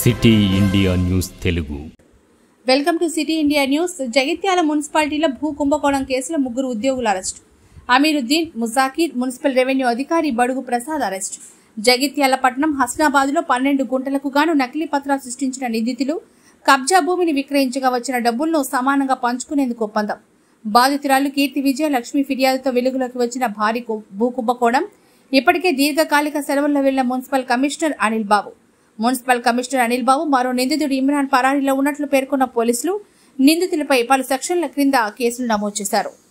city India news Telugu welcome to city India news Jagtial మున్సిపాలిటీలో భూ కుంభకోణం కేసులో ముగ్గురు ఉద్యోగులు arrest Ameeruddin Mujakir municipal revenue అధికారి బడుగు ప్రసాద్ అరెస్ట్ జగిత్యాల పట్టణం హస్నాబాద్లో పన్నెండు గుంటలకు గాను నకిలీ పత్రాలు సృష్టించిన నిందితులు కబ్జా భూమిని విక్రయించగా వచ్చిన డబ్బులను సమానంగా పంచుకునేందుకు ఒప్పందం బాధితురాలు కీర్తి విజయ లక్ష్మి ఫిర్యాదుతో వెలుగులోకి వచ్చిన భారీ కు- భూ కుంభకోణం ఇప్పటికే దీర్ఘకాలిక సెలవుల్లో వెళ్లిన municipal commissioner Anil Babu municipal commissioner Anil Babu మరో నిందితుడు ఇమ్రాన్ పరారీలో ఉన్నట్లు పేర్కొన్న పోలీసులు నిందితులపై పలు సెక్షన్ల క్రింద కేసులు నమోదు చేశారు